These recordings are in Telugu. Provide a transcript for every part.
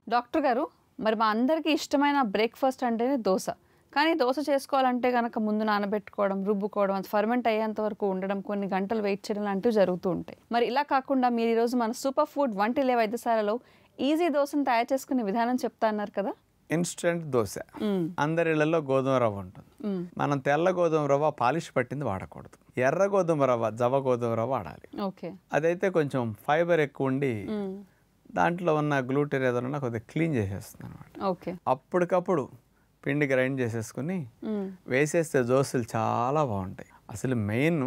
డాక్టర్ గారు మరి మా అందరికీ ఇష్టమైన బ్రేక్ఫాస్ట్ అంటేనే దోశ కానీ దోశ చేసుకోవాలంటే కనుక ముందు నానబెట్టుకోవడం రుబ్బుకోవడం అది ఫర్మెంట్ అయ్యేంత వరకు ఉండడం కొన్ని గంటలు వెయిట్ చేయడం లాంటివి జరుగుతూ ఉంటాయి మరి ఇలా కాకుండా మీరు ఈరోజు మన సూపర్ ఫుడ్ వంటిలే వైద్యశాలలో ఈజీ దోశను తయారు చేసుకునే విధానం చెప్తా అన్నారు కదా ఇన్స్టెంట్ దోశ మ్మ్. అందరి ఇళ్లలో గోధుమ రవ్వ ఉంటుంది మ్మ్. మనం తెల్ల గోధుమ రవ్వ పాలిష్ పట్టింది వాడకూడదు ఎర్ర గోధుమ రవ్వ జవ గోధుమ రవ్వ వాడాలి ఓకే అదైతే కొంచెం ఫైబర్ ఎక్కువ ఉండి మ్మ్. దాంట్లో ఉన్న గ్లూటెన్ ఏదైనా కొద్దిగా క్లీన్ చేసేస్తుంది అనమాట ఓకే అప్పటికప్పుడు పిండి గ్రైండ్ చేసేసుకుని మ్మ్. వేసేస్తే దోశలు చాలా బాగుంటాయి అసలు మెయిన్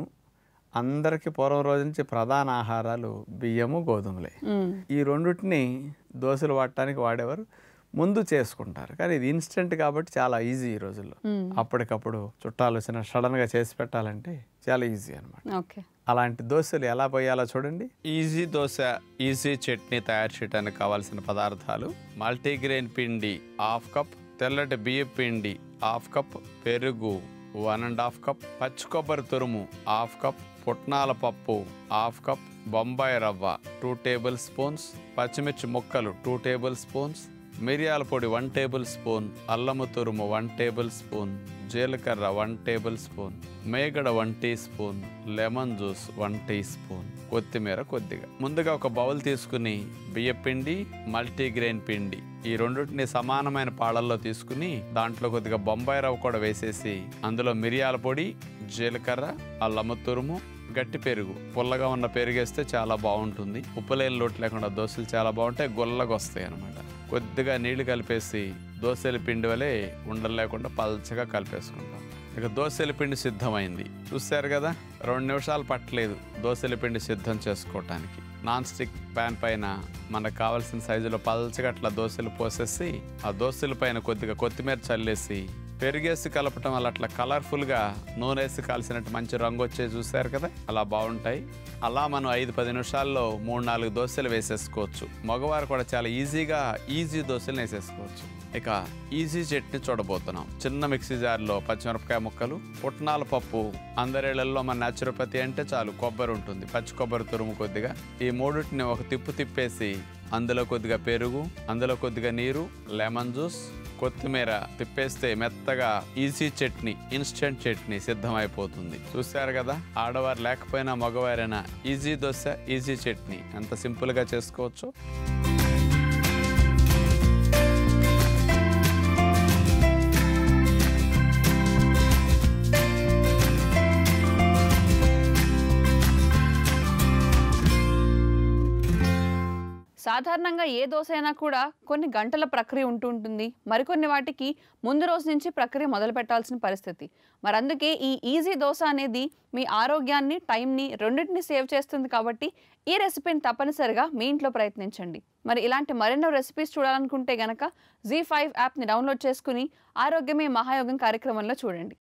అందరికీ పూర్వం రోజు నుంచి ప్రధాన ఆహారాలు బియ్యము గోధుమలే మ్మ్. ఈ రెండింటిని దోశలు వాడటానికి వాడేవారు ముందు చేసుకుంటారు కానీ ఇది ఇన్స్టెంట్ కాబట్టి చాలా ఈజీ ఈ రోజుల్లో మ్మ్. అప్పటికప్పుడు చుట్టాలు వచ్చిన సడన్గా చేసి పెట్టాలంటే చాలా ఈజీ అనమాట ఓకే అలాంటి దోశలు ఎలా పోయాలో చూడండి ఈజీ దోశ ఈజీ చట్నీ తయారు చేయడానికి కావాల్సిన పదార్థాలు మల్టీగ్రెయిన్ పిండి హాఫ్ కప్ తెల్లటి బియ్యం పిండి హాఫ్ కప్ పెరుగు వన్ అండ్ హాఫ్ కప్ పచ్చి కొబ్బరి తురుము హాఫ్ కప్ పుట్నాల పప్పు హాఫ్ కప్ బొంబాయి రవ్వ టూ టేబుల్ స్పూన్స్ పచ్చిమిర్చి ముక్కలు టూ టేబుల్ స్పూన్స్ మిరియాల పొడి వన్ టేబుల్ స్పూన్ అల్లము తురుము వన్ టేబుల్ స్పూన్ జీలకర్ర వన్ టేబుల్ స్పూన్ మేగడ one teaspoon lemon juice one teaspoon కొత్తిమీర కొద్దిగా ముందుగా ఒక బౌల్ తీసుకుని బియ్య పిండి మల్టీగ్రెయిన్ పిండి ఈ రెండింటిని సమానమైన పాళల్లో తీసుకుని దాంట్లో కొద్దిగా బొంబాయి రవ్వ కూడా వేసేసి అందులో మిరియాల పొడి జీలకర్ర అల్లము తురుము గట్టి పెరుగు పుల్లగా ఉన్న పెరుగేస్తే చాలా బాగుంటుంది ఉప్పు లేని లోటు లేకుండా దోశలు చాలా బాగుంటాయి గొల్లగా వస్తాయి అనమాట కొద్దిగా నీళ్లు కలిపేసి దోశల పిండి వలె ఉండలు లేకుండా పల్చగా కలిపేసుకుంటాం ఇక దోశల పిండి సిద్ధమైంది చూశారు కదా రెండు నిమిషాలు పట్టలేదు దోశల పిండి సిద్ధం చేసుకోవటానికి నాన్ స్టిక్ ప్యాన్ పైన మనకు కావాల్సిన సైజులో పల్చగా అట్లా దోశలు పోసేసి ఆ దోశల పైన కొద్దిగా కొత్తిమీర చల్లేసి పెరిగేసి కలపటం వల్ల అట్లా కలర్ఫుల్గా నూనె వేసి కాల్సినట్టు మంచి రంగు వచ్చే చూసారు కదా అలా బాగుంటాయి అలా మనం ఐదు పది నిమిషాల్లో మూడు నాలుగు దోశలు వేసేసుకోవచ్చు మగవారు కూడా చాలా ఈజీగా ఈజీ దోశలు వేసేసుకోవచ్చు ఇక ఈజీ చట్నీ చూడబోతున్నాం చిన్న మిక్సీ జార్లో పచ్చిమిరపకాయ ముక్కలు పుట్నాల పప్పు అందరేళ్లలో మన న్యాచురోపతి అంటే చాలు కొబ్బరి ఉంటుంది పచ్చి కొబ్బరి తురుము కొద్దిగా ఈ మూడింటిని ఒక తిప్పు తిప్పేసి అందులో కొద్దిగా పెరుగు అందులో కొద్దిగా నీరు లెమన్ జ్యూస్ కొత్తిమీర తిప్పేస్తే మెత్తగా ఈజీ చట్నీ ఇన్స్టెంట్ చట్నీ సిద్ధమైపోతుంది చూశారు కదా ఆడవారు లేకపోయినా మగవారైనా ఈజీ దోశ ఈజీ చట్నీ ఎంత సింపుల్గా చేసుకోవచ్చు సాధారణంగా ఏ దోశ అయినా కూడా కొన్ని గంటల ప్రక్రియ ఉంటూ ఉంటుంది మరికొన్ని వాటికి ముందు రోజు నుంచి ప్రక్రియ మొదలు పెట్టాల్సిన పరిస్థితి మరి అందుకే ఈ ఈజీ దోశ అనేది మీ ఆరోగ్యాన్ని టైంని రెండింటిని సేవ్ చేస్తుంది కాబట్టి ఈ రెసిపీని తప్పనిసరిగా మీ ఇంట్లో ప్రయత్నించండి మరి ఇలాంటి మరెన్నో రెసిపీస్ చూడాలనుకుంటే గనక జీ ఫైవ్ యాప్ని డౌన్లోడ్ చేసుకుని ఆరోగ్యమే మహాయోగం కార్యక్రమంలో చూడండి